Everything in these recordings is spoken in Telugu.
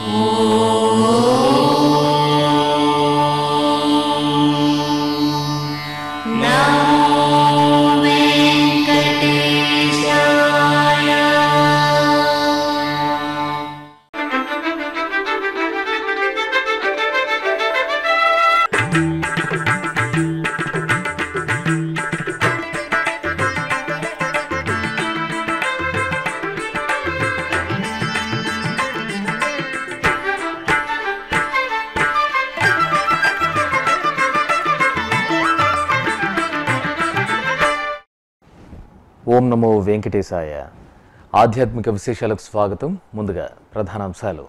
ఓం నమో వెంకటేశాయ ఆధ్యాత్మిక విశేషాలకు స్వాగతం ముందుగా ప్రధానాంశాలు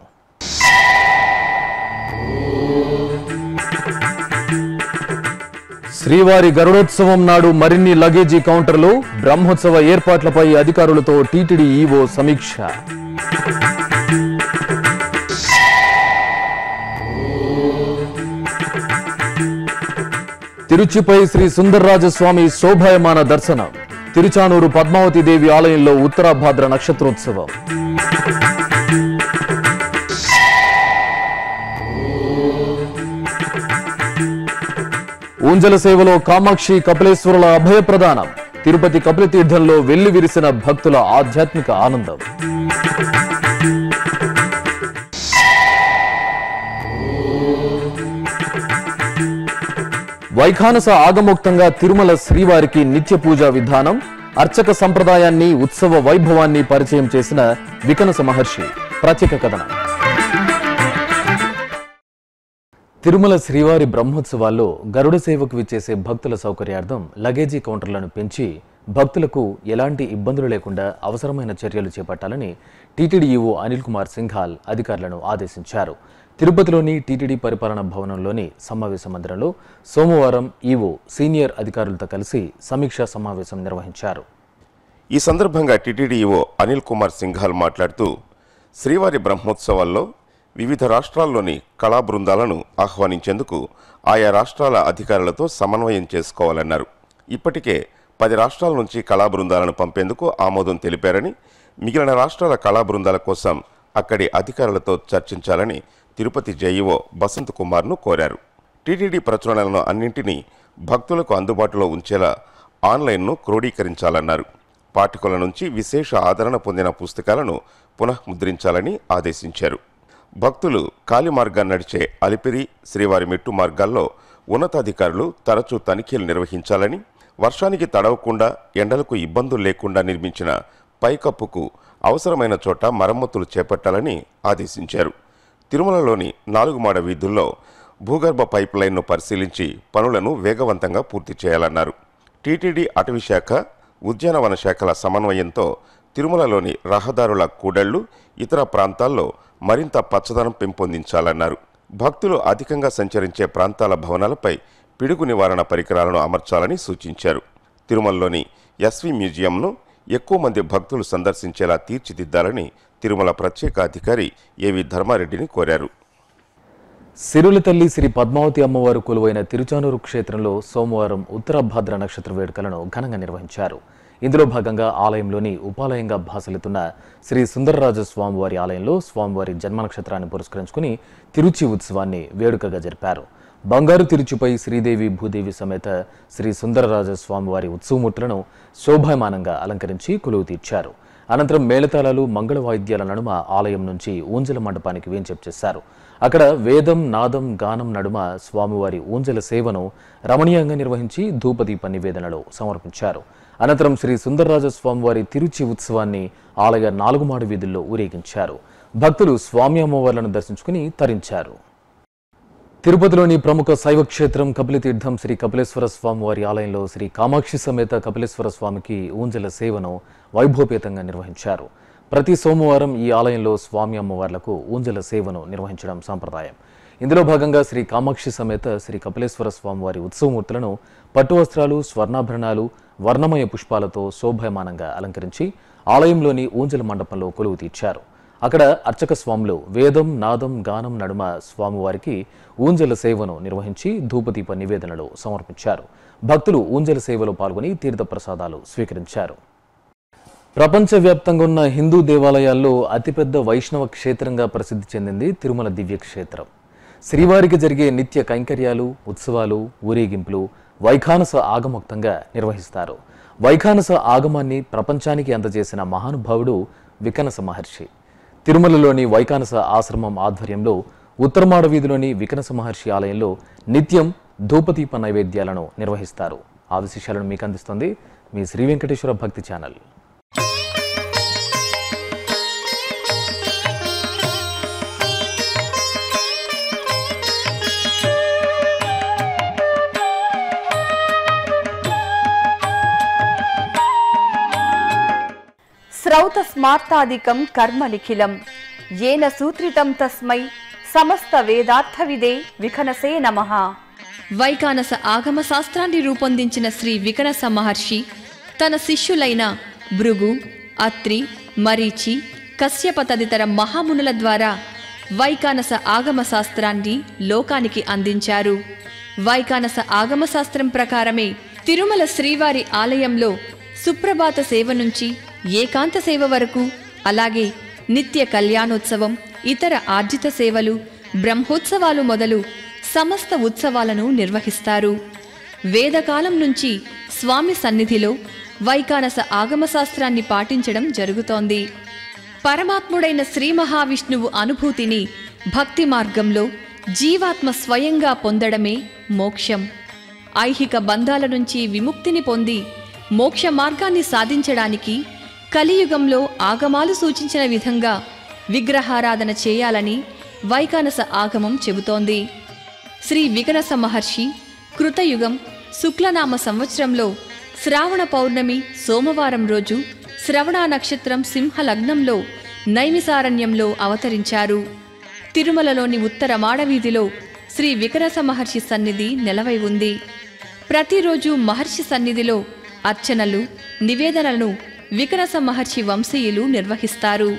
శ్రీవారి గరుడోత్సవం నాడు మరిన్ని లగేజీ కౌంటర్లు బ్రహ్మోత్సవ ఏర్పాట్లపై అధికారులతో టీటీడీ ఈవో సమీక్ష తిరుచిపై శ్రీ సుందర్రాజస్వామి శోభాయమాన దర్శనం తిరుచానూరు పద్మావతి దేవి ఆలయంలో ఉత్తరాభాద్ర నక్షత్రోత్సవం ఊంజల సేవలో కామాక్షి కపిలేశ్వరుల అభయ ప్రదానం తిరుపతి కపిలతీర్థంలో వెల్లి విరిసిన భక్తుల ఆధ్యాత్మిక ఆనందం వైఖానస ఆగమోక్తంగా తిరుమల శ్రీవారికి నిత్య పూజా విధానం అర్చక సంప్రదాయాన్ని ఉత్సవ వైభవాన్ని పరిచయం చేసిన వికనస మహర్షి ప్రత్యేక కథనం తిరుమల శ్రీవారి బ్రహ్మోత్సవాల్లో గరుడ సేవకు విచ్చేసే భక్తుల సౌకర్యార్థం లగేజీ కౌంటర్లను పెంచి భక్తులకు ఎలాంటి ఇబ్బందులు లేకుండా అవసరమైన చర్యలు చేపట్టాలని టీటీడీ ఈవో అనిల్ కుమార్ సింఘాల్ అధికారులను ఆదేశించారు తిరుపతిలోని టీటీడీ పరిపాలనా భవనంలోని సమావేశ మందిరంలో సోమవారం ఈవో సీనియర్ అధికారులతో కలిసి సమీక్షా సమావేశం నిర్వహించారు ఈ సందర్భంగా టీటీడీఓ అనిల్ కుమార్ సింఘాల్ మాట్లాడుతూ శ్రీవారి బ్రహ్మోత్సవాల్లో వివిధ రాష్ట్రాల్లోని కళా బృందాలను ఆహ్వానించేందుకు ఆయా రాష్ట్రాల అధికారులతో సమన్వయం చేసుకోవాలన్నారు ఇప్పటికే పది రాష్ట్రాల నుంచి కళా బృందాలను పంపేందుకు ఆమోదం తెలిపారని మిగిలిన రాష్ట్రాల కళా బృందాల కోసం అక్కడి అధికారులతో చర్చించాలని తిరుపతి జేఈఓ బసంత్ కుమార్ను కోరారు టీటీడీ ప్రచురణలను అన్నింటినీ భక్తులకు అందుబాటులో ఉంచేలా ఆన్లైన్ను క్రోడీకరించాలన్నారు పాఠకుల నుంచి విశేష ఆదరణ పొందిన పుస్తకాలను పునఃముద్రించాలని ఆదేశించారు భక్తులు కాలి మార్గాన్ని నడిచే అలిపిరి శ్రీవారి మెట్టు మార్గాల్లో ఉన్నతాధికారులు తరచూ తనిఖీలు నిర్వహించాలని వర్షానికి తడవకుండా ఎండలకు ఇబ్బందులు లేకుండా నిర్మించిన పైకప్పుకు అవసరమైన చోట మరమ్మతులు చేపట్టాలని ఆదేశించారు తిరుమలలోని నాలుగు మాడ వీధుల్లో భూగర్భ పైప్ లైన్ను పరిశీలించి పనులను వేగవంతంగా పూర్తి చేయాలన్నారు టీటీడీ అటవీ శాఖ ఉద్యానవన శాఖల సమన్వయంతో తిరుమలలోని రహదారుల కూడళ్లు ఇతర ప్రాంతాల్లో మరింత పచ్చదనం పెంపొందించాలన్నారు భక్తులు అధికంగా సంచరించే ప్రాంతాల భవనాలపై పిడుగు నివారణ పరికరాలను అమర్చాలని సూచించారు తిరుమలలోని ఎస్వి మ్యూజియంను ఎక్కువ మంది భక్తులు సందర్శించేలా తీర్చిదిద్దాలని తిరుమల ప్రత్యేక అధికారి ఏవి ధర్మారెడ్డిని కోరారు సిరుల తల్లి శ్రీ పద్మావతి అమ్మవారు కొలువైన తిరుచానూరు క్షేత్రంలో సోమవారం ఉత్తరాభాద్ర నక్షత్ర వేడుకలను ఘనంగా నిర్వహించారు ఇందులో భాగంగా ఆలయంలోని ఉపాలయంగా భాసలుతున్న శ్రీ సుందరరాజ స్వామివారి ఆలయంలో స్వామివారి జన్మ నక్షత్రాన్ని పురస్కరించుకుని తిరుచి ఉత్సవాన్ని వేడుకగా జరిపారు బంగారు తిరుచిపై శ్రీదేవి భూదేవి సమేత శ్రీ సుందరరాజ స్వామివారి ఉత్సవమూర్తులను శోభాయమానంగా అలంకరించి కొలువు తీర్చారు అనంతరం మేళతాళాలు మంగళ వాయిద్యాల నడుమ ఆలయం నుంచి ఊంజల మండపానికి వేంచేపు చేశారు అక్కడ వేదం నాదం గానం నడుమ స్వామివారి ఊంజల సేవను రమణీయంగా నిర్వహించి ధూపదీప నివేదనలో సమర్పించారు అనంతరం శ్రీ సుందరరాజ స్వామివారి తిరుచి ఉత్సవాన్ని ఆలయ నాలుగుమాడు వీధుల్లో ఊరేగించారు భక్తులు స్వామి అమ్మవార్లను దర్శించుకుని తరించారు తిరుపతిలోని ప్రముఖ శైవ క్షేత్రం కపిలతీర్థం శ్రీ కపిలేశ్వర స్వామి వారి ఆలయంలో శ్రీ కామాక్షి సమేత కపిలేశ్వర స్వామికి ఊంజల సేవను వైభవపేతంగా నిర్వహించారు ప్రతి సోమవారం ఈ ఆలయంలో స్వామి అమ్మవార్లకు ఊంజల సేవను నిర్వహించడం సంప్రదాయం ఇందులో భాగంగా శ్రీ కామాక్షి సమేత శ్రీ కపిలేశ్వర స్వామి వారి ఉత్సవమూర్తులను పట్టు వస్త్రాలు స్వర్ణాభరణాలు వర్ణమయ పుష్పాలతో శోభాయమానంగా అలంకరించి ఆలయంలోని ఊంజల మండపంలో కొలువు తీర్చారు అక్కడ అర్చక స్వాములు వేదం నాదం గానం నడుమ స్వామివారికి ఊంజల సేవను నిర్వహించి ధూపదీప నివేదనలు సమర్పించారు భక్తులు ఊంజల సేవలో పాల్గొని తీర్థ ప్రసాదాలు స్వీకరించారు ప్రపంచవ్యాప్తంగా ఉన్న హిందూ దేవాలయాల్లో అతిపెద్ద వైష్ణవ క్షేత్రంగా ప్రసిద్ధి చెందింది తిరుమల దివ్యక్షేత్రం శ్రీవారికి జరిగే నిత్య కైంకర్యాలు ఉత్సవాలు ఊరేగింపులు వైఖానస ఆగమోక్తంగా నిర్వహిస్తారు వైఖానస ఆగమాన్ని ప్రపంచానికి అందజేసిన మహానుభావుడు వికనస మహర్షి తిరుమలలోని వైకానస ఆశ్రమం ఆధ్వర్యంలో ఉత్తరమాడ వీధిలోని వికనస మహర్షి ఆలయంలో నిత్యం ధూపదీప నైవేద్యాలను నిర్వహిస్తారు ఆ విశేషాలను మీకు అందిస్తుంది మీ శ్రీ వెంకటేశ్వర భక్తి ఛానల్ శ్రౌత స్మార్తాదికం కర్మ నిఖిలం ఏన సూత్రితం తస్మై సమస్త వేదార్థవిదే విఖనసే నమః వైకానస ఆగమ శాస్త్రాన్ని రూపొందించిన శ్రీ వికనస మహర్షి తన శిష్యులైన భృగు అత్రి మరీచి కశ్యప తదితర మహామునుల ద్వారా వైకానస ఆగమ శాస్త్రాన్ని లోకానికి అందించారు వైకానస ఆగమ శాస్త్రం ప్రకారమే తిరుమల శ్రీవారి ఆలయంలో సుప్రభాత సేవ నుంచి ఏకాంత సేవ వరకు అలాగే నిత్య కళ్యాణోత్సవం ఇతర ఆర్జిత సేవలు బ్రహ్మోత్సవాలు మొదలు సమస్త ఉత్సవాలను నిర్వహిస్తారు వేదకాలం నుంచి స్వామి సన్నిధిలో వైకానస ఆగమ శాస్త్రాన్ని పాటించడం జరుగుతోంది పరమాత్ముడైన శ్రీ మహావిష్ణువు అనుభూతిని భక్తి మార్గంలో జీవాత్మ స్వయంగా పొందడమే మోక్షం ఐహిక బంధాల నుంచి విముక్తిని పొంది మోక్ష మార్గాన్ని సాధించడానికి కలియుగంలో ఆగమాలు సూచించిన విధంగా విగ్రహారాధన చేయాలని వైకానస ఆగమం చెబుతోంది శ్రీ వికనస మహర్షి కృతయుగం శుక్లనామ సంవత్సరంలో శ్రావణ పౌర్ణమి సోమవారం రోజు శ్రవణ నక్షత్రం సింహ లగ్నంలో నైమిసారణ్యంలో అవతరించారు తిరుమలలోని ఉత్తర మాడవీధిలో శ్రీ వికనస మహర్షి సన్నిధి నెలవై ఉంది ప్రతిరోజు మహర్షి సన్నిధిలో అర్చనలు నివేదనలను వికనస మహర్షి వంశీయులు నిర్వహిస్తారు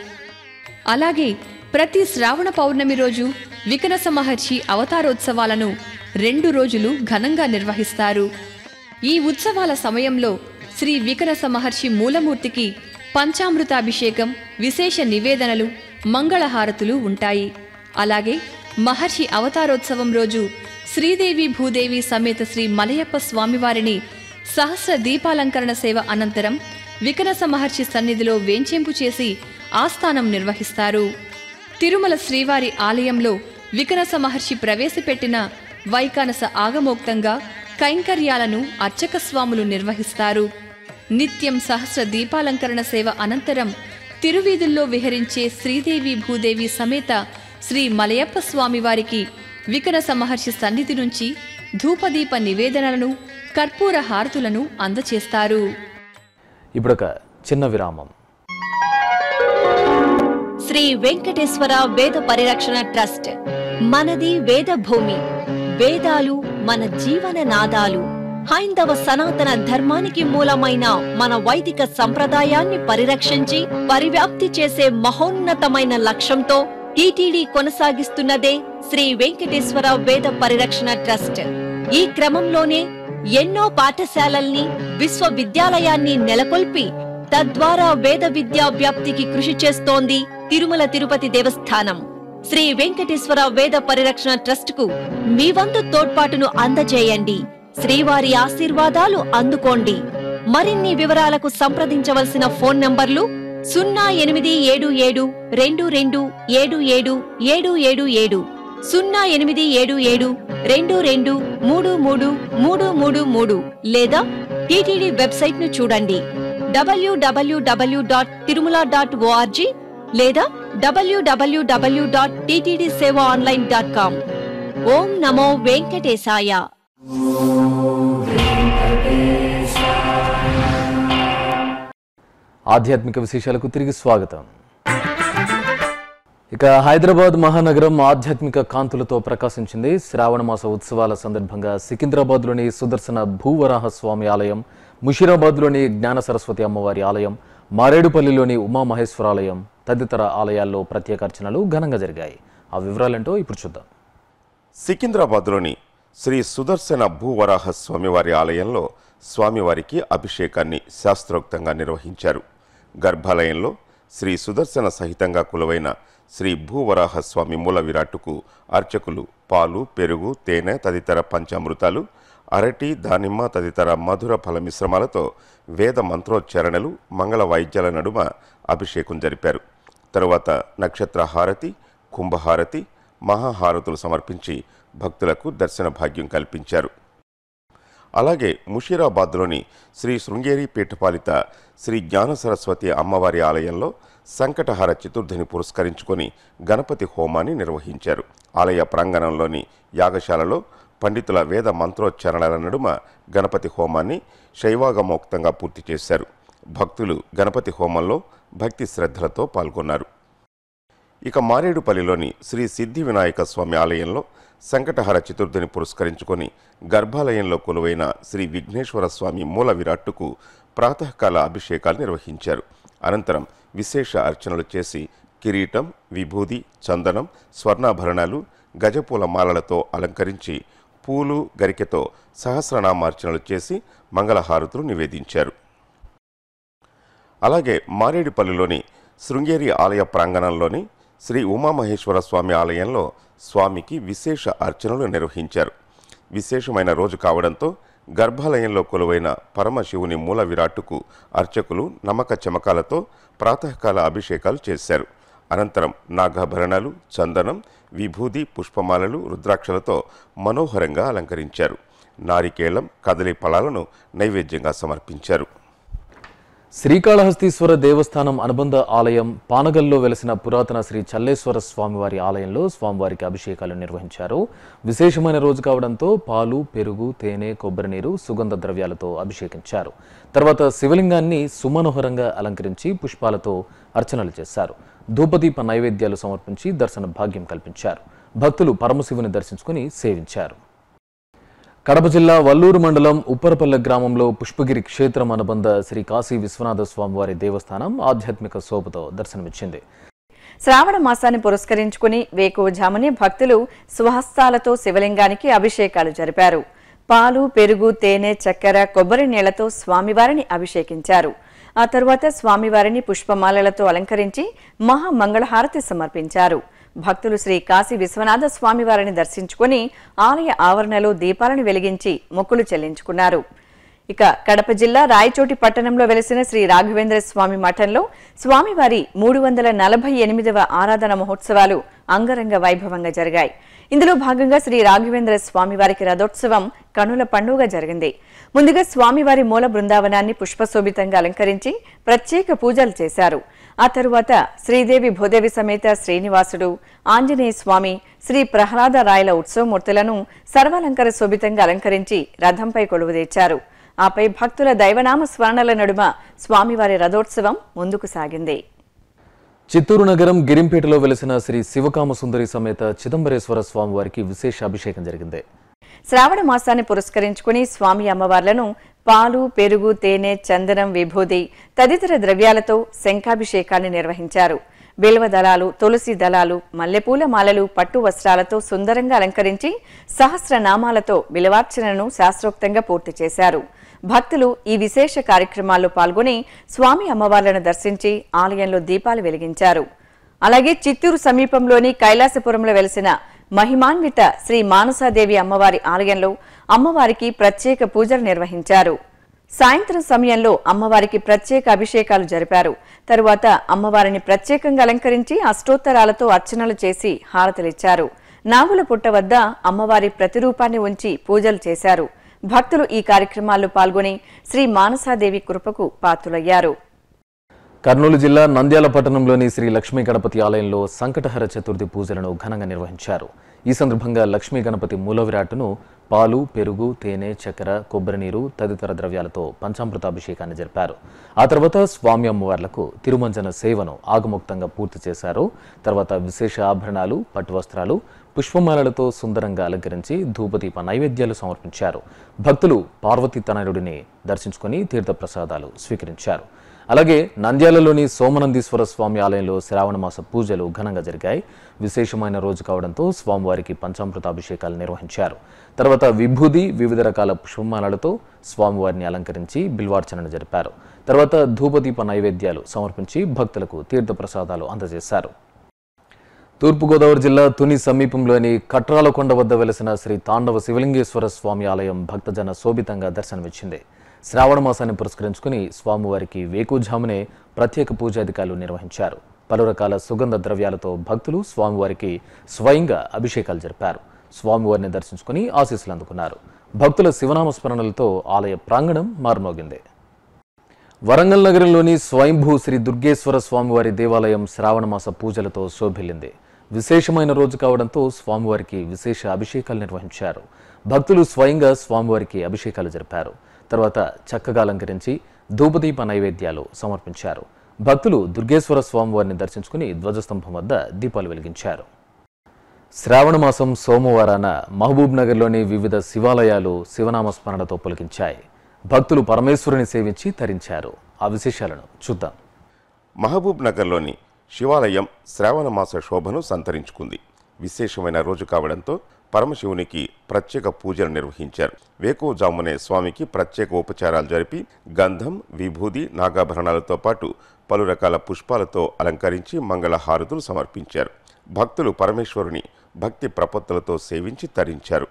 అలాగే ప్రతి శ్రావణ పౌర్ణమి రోజు వికనస మహర్షి అవతారోత్సవాలను రెండు రోజులు ఘనంగా నిర్వహిస్తారు ఈ ఉత్సవాల సమయంలో శ్రీ వికనస మహర్షి మూలమూర్తికి పంచామృతాభిషేకం విశేష నివేదనలు మంగళహారతులు ఉంటాయి అలాగే మహర్షి అవతారోత్సవం రోజు శ్రీదేవి భూదేవి సమేత శ్రీ మలయప్ప స్వామివారిని సహస్ర దీపాలంకరణ సేవ అనంతరం వికనస మహర్షి సన్నిధిలో వేంచేంపు చేసి ఆస్థానం నిర్వహిస్తారు తిరుమల శ్రీవారి ఆలయంలో వికనస మహర్షి ప్రవేశపెట్టిన వైకానస ఆగమోక్తంగా కైంకర్యాలను అర్చక స్వాములు నిర్వహిస్తారు నిత్యం సహస్ర దీపాలంకరణ సేవ అనంతరం తిరువీధుల్లో విహరించే శ్రీదేవి భూదేవి సమేత శ్రీ మలయప్ప స్వామివారికి వికనస మహర్షి సన్నిధి నుంచి ధూపదీప నివేదనలను కర్పూర హారతులను అందచేస్తారు ఇప్పుడొక చిన్న విరామం శ్రీ వెంకటేశ్వర వేద పరిరక్షణ ట్రస్ట్ మనది వేద భూమి వేదాలు మన జీవన నాదాలు హైందవ సనాతన ధర్మానికి మూలమైన మన వైదిక సంప్రదాయాన్ని పరిరక్షించి పరివ్యాప్తి చేసే మహోన్నతమైన లక్ష్యంతో టీటీడీ కొనసాగిస్తున్నదే శ్రీ వెంకటేశ్వర వేద పరిరక్షణ ట్రస్ట్ ఈ క్రమంలోనే ఎన్నో పాఠశాలల్ని విశ్వవిద్యాలయాన్ని నెలకొల్పి తద్వారా వేద విద్యా వ్యాప్తికి కృషి చేస్తోంది తిరుమల తిరుపతి దేవస్థానం శ్రీ వెంకటేశ్వర వేద పరిరక్షణ ట్రస్ట్ కు మీ వంతు తోడ్పాటును అందజేయండి శ్రీవారి ఆశీర్వాదాలు అందుకోండి మరిన్ని వివరాలకు సంప్రదించవలసిన ఫోన్ నంబర్లు సున్నా ఎనిమిది ఏడు ఏడు రెండు రెండు ఏడు ఏడు ఏడు ఏడు ఏడు సున్నా ఎనిమిది ఏడు ఏడు రెండు రెండు మూడు మూడు మూడు మూడు మూడు లేదా టీటీడీ వెబ్సైట్ ను చూడండి WWW dot Tirumala dot ORG లేదా WWW dot TTD seva online dot com ఓం నమో వెంకటేశాయ ఆధ్యాత్మిక విశేషాలకు తిరిగి స్వాగతం ఇక హైదరాబాద్ మహానగరం ఆధ్యాత్మిక కాంతులతో ప్రకాశించింది శ్రావణ మాస ఉత్సవాల సందర్భంగా సికింద్రాబాద్లోని సుదర్శన భూవరాహ స్వామి ఆలయం ముషీరాబాద్లోని జ్ఞాన సరస్వతి అమ్మవారి ఆలయం మారేడుపల్లిలోని ఉమామహేశ్వరాలయం తదితర ఆలయాల్లో ప్రత్యేక అర్చనలు ఘనంగా జరిగాయి ఆ వివరాలేంటో ఇప్పుడు చూద్దాం సికింద్రాబాద్లోని శ్రీ సుదర్శన భూవరాహ స్వామివారి ఆలయంలో స్వామివారికి అభిషేకాన్ని శాస్త్రోక్తంగా నిర్వహించారు గర్భాలయంలో శ్రీ సుదర్శన సహితంగా కొలువైన శ్రీ భూవరాహస్వామి మూల విరాట్టుకు అర్చకులు పాలు పెరుగు తేనె తదితర పంచామృతాలు అరటి దానిమ్మ తదితర మధుర ఫల మిశ్రమాలతో వేద మంత్రోచ్చారణలు మంగళ వాయిద్యాల నడుమ అభిషేకం జరిపారు తరువాత నక్షత్ర హారతి కుంభహారతి మహాహారతులు సమర్పించి భక్తులకు దర్శన భాగ్యం కల్పించారు అలాగే ముషీరాబాద్లోని శ్రీ శృంగేరి పీఠపాలిత శ్రీ జ్ఞాన సరస్వతి అమ్మవారి ఆలయంలో సంకటహార చతుర్థిని పురస్కరించుకొని గణపతి హోమాన్ని నిర్వహించారు ఆలయ ప్రాంగణంలోని యాగశాలలో పండితుల వేద మంత్రోచ్చారణల నడుమ గణపతి హోమాన్ని శైవాగమోక్తంగా పూర్తి చేశారు భక్తులు గణపతి హోమంలో భక్తి శ్రద్ధలతో పాల్గొన్నారు ఇక మారేడుపల్లిలోని శ్రీ సిద్ధి వినాయక స్వామి ఆలయంలో సంకటహర చతుర్థిని పురస్కరించుకొని గర్భాలయంలో కొలువైన శ్రీ విఘ్నేశ్వర స్వామి మూల విరాట్టుకు ప్రాతకాల అభిషేకాలు నిర్వహించారు అనంతరం విశేష అర్చనలు చేసి కిరీటం విభూది చందనం స్వర్ణాభరణాలు గజపూల మాలలతో అలంకరించి పూలు గరికెతో సహస్రనామార్చనలు చేసి మంగళహారతులు నివేదించారు అలాగే మారేడుపల్లిలోని శృంగేరి ఆలయ ప్రాంగణంలోని శ్రీ ఉమామహేశ్వర స్వామి ఆలయంలో స్వామికి విశేష అర్చనలు నిర్వహించారు విశేషమైన రోజు కావడంతో గర్భాలయంలో కొలువైన పరమశివుని మూల విరాట్టుకు అర్చకులు నమ్మక చమకాలతో ప్రాతకాల అభిషేకాలు చేశారు అనంతరం నాగాభరణాలు చందనం విభూది పుష్పమాలలు రుద్రాక్షలతో మనోహరంగా అలంకరించారు నారికేళం కదలి ఫలాలను నైవేద్యంగా సమర్పించారు శ్రీకాళహస్తీశ్వర దేవస్థానం అనుబంధ ఆలయం పానగల్లో వెలసిన పురాతన శ్రీ చల్లేశ్వర స్వామివారి ఆలయంలో స్వామివారికి అభిషేకాలు నిర్వహించారు విశేషమైన రోజు కావడంతో పాలు పెరుగు తేనె కొబ్బరి నీరు సుగంధ ద్రవ్యాలతో అభిషేకించారు తర్వాత శివలింగాన్ని సుమనోహరంగా అలంకరించి పుష్పాలతో అర్చనలు చేశారు ధూపదీప నైవేద్యాలు సమర్పించి దర్శన భాగ్యం కల్పించారు భక్తులు పరమశివుని దర్శించుకుని సేవించారు కడప జిల్లా వల్లూరు మండలం ఉప్పరపల్లె గ్రామంలో పుష్పగిరి క్షేత్రం అనుబంధ శ్రీ కాశీ విశ్వనాథ స్వామివారి దేవస్థానం ఆధ్యాత్మిక శోభతో దర్శనమిచ్చింది శ్రావణ మాసాన్ని పురస్కరించుకుని వేకువజామునే భక్తులు స్వహస్తాలతో శివలింగానికి అభిషేకాలు జరిపారు పాలు పెరుగు తేనె చక్కెర కొబ్బరి నీళ్లతో స్వామివారిని అభిషేకించారు ఆ తరువాత స్వామివారిని పుష్పమాలలతో అలంకరించి మహామంగళహారతి సమర్పించారు భక్తులు శ్రీ కాశీ విశ్వనాథ స్వామివారిని దర్శించుకుని ఆలయ ఆవరణలో దీపాలను వెలిగించి మొక్కులు చెల్లించుకున్నారు ఇక కడప జిల్లా రాయచోటి పట్టణంలో వెలిసిన శ్రీ రాఘవేంద్ర స్వామి మఠంలో స్వామివారి మూడు వందల నలభై ఎనిమిదవ ఆరాధన మహోత్సవాలు అంగరంగ వైభవంగా జరిగాయి ఇందులో భాగంగా శ్రీ రాఘవేంద్ర స్వామివారికి రథోత్సవం కనుల పండుగ జరిగింది ముందుగా స్వామివారి మూల బృందావనాన్ని పుష్పశోభితంగా అలంకరించి ప్రత్యేక పూజలు చేశారు ఆ తరువాత శ్రీదేవి భూదేవి సమేత శ్రీనివాసుడు ఆంజనేయ స్వామి శ్రీ ప్రహ్లాద రాయల ఉత్సవమూర్తులను సర్వాలంకార శోభితంగా అలంకరించి రథంపై కొలువుదీర్చారు ఆపై భక్తుల దైవనామ స్మరణల నడుమ స్వామివారి రథోత్సవం ముందుకు సాగింది చిత్తూరు నగరం గిరింపేటలో వెలిసిన శ్రీ శివకామ సుందరి సమేత చిదంబరేశ్వర స్వామివారికి విశేష అభిషేకం జరిగింది శ్రావణ మాసాన్ని పురస్కరించుకుని స్వామి అమ్మవార్లను పాలు పెరుగు తేనె చందనం విభూది తదితర ద్రవ్యాలతో శంఖాభిషేకాన్ని నిర్వహించారు బిల్వ దళాలు తులసి దళాలు మల్లెపూల మాలలు పట్టు వస్త్రాలతో సుందరంగా అలంకరించి సహస్రనామాలతో బిలవార్చనను శాస్త్రోక్తంగా పూర్తి చేశారు భక్తులు ఈ విశేష కార్యక్రమాల్లో పాల్గొని స్వామి అమ్మవార్లను దర్శించి ఆలయంలో దీపాలు వెలిగించారు అలాగే చిత్తూరు సమీపంలోని కైలాసపురంలో వెలిసిన మహిమాన్విత శ్రీ మానసాదేవి అమ్మవారి ఆలయంలో అమ్మవారికి ప్రత్యేక పూజలు నిర్వహించారు సాయంత్రం సమయంలో అమ్మవారికి ప్రత్యేక అభిషేకాలు జరిపారు తరువాత అమ్మవారిని ప్రత్యేకంగా అలంకరించి అష్టోత్తరాలతో అర్చనలు చేసి హారతలిచ్చారు నాగుల పుట్ట వద్ద అమ్మవారి ప్రతిరూపాన్ని ఉంచి పూజలు చేశారు భక్తులు ఈ కార్యక్రమాల్లో పాల్గొని శ్రీ మానసాదేవి కృపకు పాత్రులయ్యారు కర్నూలు జిల్లా నంద్యాల పట్టణంలోని శ్రీ లక్ష్మీ గణపతి ఆలయంలో సంకటహర చతుర్థి పూజలను ఘనంగా నిర్వహించారు ఈ సందర్భంగా లక్ష్మీ గణపతి మూల విరాట్టును పాలు పెరుగు తేనె చక్కెర కొబ్బరి నీరు తదితర ద్రవ్యాలతో పంచామృత అభిషేకాన్ని జరిపారు ఆ తర్వాత స్వామి అమ్మవార్లకు తిరుమంజన సేవను ఆగముక్తంగా పూర్తి చేశారు తర్వాత విశేష ఆభరణాలు పట్టు వస్త్రాలు పుష్పమాలలతో సుందరంగా అలంకరించి ధూపదీప నైవేద్యాలు సమర్పించారు భక్తులు పార్వతీ తనయుడిని దర్శించుకొని తీర్థప్రసాదాలు స్వీకరించారు అలాగే నంద్యాలలోని సోమనందీశ్వర స్వామి ఆలయంలో శ్రావణ మాస పూజలు ఘనంగా జరిగాయి విశేషమైన రోజు కావడంతో స్వామివారికి పంచామృత అభిషేకాలు నిర్వహించారు తర్వాత విభూది వివిధ రకాల పుష్పమాలలతో స్వామివారిని అలంకరించి బిల్వార్చనను జరిపారు తర్వాత ధూపదీప నైవేద్యాలు సమర్పించి భక్తులకు తీర్థప్రసాదాలు అందజేశారు తూర్పుగోదావరి జిల్లా తుని సమీపంలోని కట్రాలకొండ వద్ద వెలసిన శ్రీ తాండవ శివలింగేశ్వర స్వామి ఆలయం భక్తజన శోభితంగా దర్శనమిచ్చింది శ్రావణ మాసాన్ని పురస్కరించుకుని స్వామివారికి వేకుజామునే ప్రత్యేక పూజాధికారులు నిర్వహించారు పలు రకాల సుగంధ ద్రవ్యాలతో భక్తులు స్వామివారికి స్వయంగా అభిషేకాలు జరిపారు స్వామివారిని దర్శించుకుని ఆశీస్సులు అందుకున్నారు భక్తుల శివనామ స్మరణలతో ఆలయ ప్రాంగణం మారుమోగింది వరంగల్ నగరంలోని స్వయంభూ శ్రీ దుర్గేశ్వర స్వామివారి దేవాలయం శ్రావణమాస పూజలతో శోభిల్లింది విశేషమైన రోజు కావడంతో స్వామివారికి విశేష అభిషేకాలు నిర్వహించారు భక్తులు స్వయంగా స్వామివారికి అభిషేకాలు జరిపారు తర్వాత చక్కగా అలంకరించి ధూపదీప నైవేద్యాలు సమర్పించారు భక్తులు దుర్గేశ్వర స్వామివారిని దర్శించుకుని ధ్వజస్తంభం వద్ద దీపాలు వెలిగించారు శ్రావణ మాసం సోమవారాన మహబూబ్ నగర్లోని వివిధ శివాలయాలు శివనామ స్మరణతో పులకించాయి భక్తులు పరమేశ్వరుని సేవించి తరించారు ఆ విశేషాలను చూద్దాం మహబూబ్ నగర్లోని శివాలయం శ్రావణ మాస శోభను సంతరించుకుంది విశేషమైన రోజు కావడంతో పరమశివునికి ప్రత్యేక పూజలు నిర్వహించారు వేకువజామునే స్వామికి ప్రత్యేక ఉపచారాలు జరిపి గంధం విభూది నాగాభరణాలతో పాటు పలు రకాల పుష్పాలతో అలంకరించి మంగళ హారతులు సమర్పించారు భక్తులు పరమేశ్వరుని భక్తి ప్రపత్తులతో సేవించి తరించారు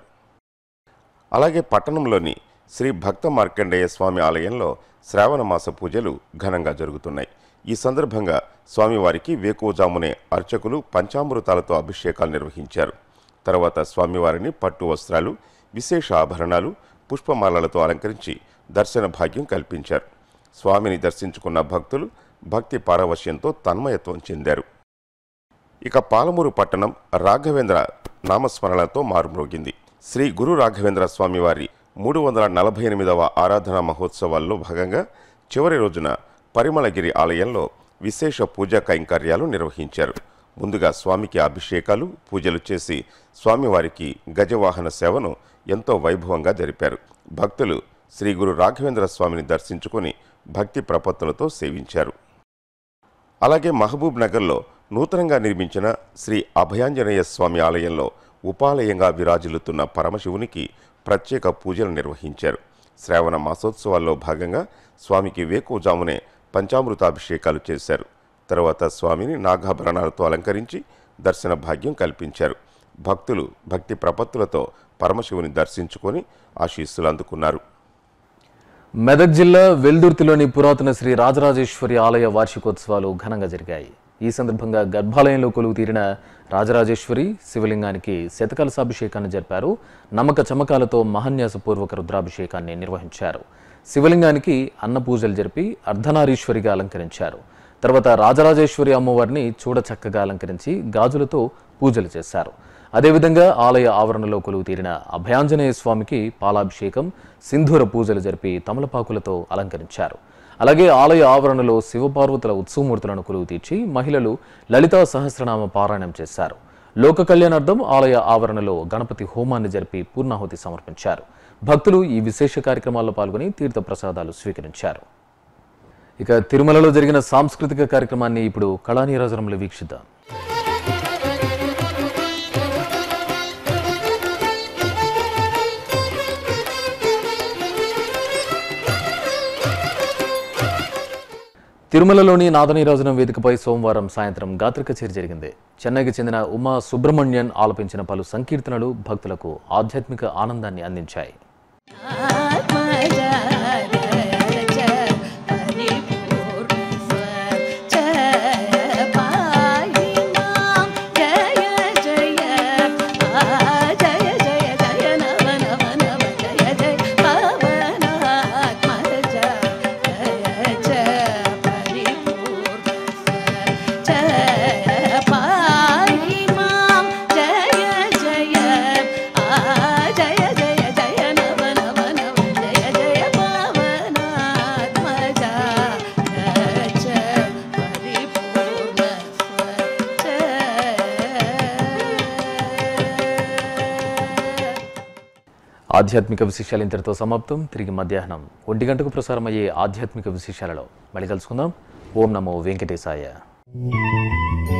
అలాగే పట్టణంలోని శ్రీ భక్త మార్కండేయ స్వామి ఆలయంలో శ్రావణ మాస పూజలు ఘనంగా జరుగుతున్నాయి ఈ సందర్భంగా స్వామివారికి వేకువజామునే అర్చకులు పంచామృతాలతో అభిషేకాలు నిర్వహించారు తర్వాత స్వామివారిని పట్టు వస్త్రాలు విశేష ఆభరణాలు పుష్పమాలలతో అలంకరించి దర్శన భాగ్యం కల్పించారు స్వామిని దర్శించుకున్న భక్తులు భక్తి పారవశ్యంతో తన్మయత్వం చెందారు ఇక పాలమూరు పట్టణం రాఘవేంద్ర నామస్మరణలతో మారుమ్రోగింది శ్రీ గురు రాఘవేంద్ర స్వామివారి మూడు వందల నలభై ఎనిమిదవ ఆరాధనా మహోత్సవాల్లో భాగంగా చివరి రోజున పరిమళగిరి ఆలయంలో విశేష పూజా కైంకర్యాలు నిర్వహించారు ముందుగా స్వామికి అభిషేకాలు పూజలు చేసి స్వామివారికి గజవాహన సేవను ఎంతో వైభవంగా జరిపారు భక్తులు శ్రీ గురు రాఘవేంద్ర స్వామిని దర్శించుకుని భక్తి ప్రపత్తులతో సేవించారు అలాగే మహబూబ్ నగర్లో నూతనంగా నిర్మించిన శ్రీ అభయాంజనేయ స్వామి ఆలయంలో ఉపాలయంగా విరాజిల్లుతున్న పరమశివునికి ప్రత్యేక పూజలు నిర్వహించారు శ్రావణ మాసోత్సవాల్లో భాగంగా స్వామికి వేకువజామునే పంచామృతాభిషేకాలు చేశారు తర్వాత స్వామిని నాగాభరణాలతో అలంకరించి దర్శన భాగ్యం కల్పించారు భక్తులు భక్తి ప్రపత్తులతో పరమశివుని దర్శించుకొని ఆశీస్సులు అందుకున్నారు మెదక్ జిల్లా వెల్దుర్తిలోని పురాతన శ్రీ రాజరాజేశ్వరి ఆలయ వార్షికోత్సవాలు ఘనంగా జరిగాయి ఈ సందర్భంగా గర్భాలయంలో కొలువు తీరిన రాజరాజేశ్వరి శివలింగానికి శతకలసాభిషేకాన్ని జరిపారు నమ్మక చమకాలతో మహన్యాసపూర్వక రుద్రాభిషేకాన్ని నిర్వహించారు శివలింగానికి అన్న పూజలు జరిపి అర్ధనారీశ్వరిగా అలంకరించారు తర్వాత రాజరాజేశ్వరి అమ్మవారిని చూడ చక్కగా అలంకరించి గాజులతో పూజలు చేశారు అదేవిధంగా ఆలయ ఆవరణలో కొలువు తీరిన అభయాంజనేయ స్వామికి పాలాభిషేకం సింధూర పూజలు జరిపి తమలపాకులతో అలంకరించారు అలాగే ఆలయ ఆవరణలో శివపార్వతుల ఉత్సవమూర్తులను కొలువు తీర్చి మహిళలు లలితా సహస్రనామ పారాయణం చేశారు లోక కళ్యాణార్థం ఆలయ ఆవరణలో గణపతి హోమాన్ని జరిపి పూర్ణాహుతి సమర్పించారు భక్తులు ఈ విశేష కార్యక్రమాల్లో పాల్గొని తీర్థ ప్రసాదాలు స్వీకరించారు ఇక తిరుమలలో జరిగిన సాంస్కృతిక కార్యక్రమాన్ని ఇప్పుడు కళానీరాజనంలో వీక్షిద్దాం తిరుమలలోని నాదనీరాజనం వేదికపై సోమవారం సాయంత్రం గాత్ర కచేరి జరిగింది చెన్నైకి చెందిన ఉమా సుబ్రహ్మణ్యన్ ఆలపించిన పలు సంకీర్తనలు భక్తులకు ఆధ్యాత్మిక ఆనందాన్ని అందించాయి జయ జయ జయ నవ నవ నవ జయ జయ ఆధ్యాత్మిక విశేషాలు ఇంతటితో సమాప్తం తిరిగి మధ్యాహ్నం ఒంటి గంటకు ప్రసారమయ్యే ఆధ్యాత్మిక విశేషాలలో మళ్ళీ కలుసుకుందాం ఓం నమో వెంకటేశాయ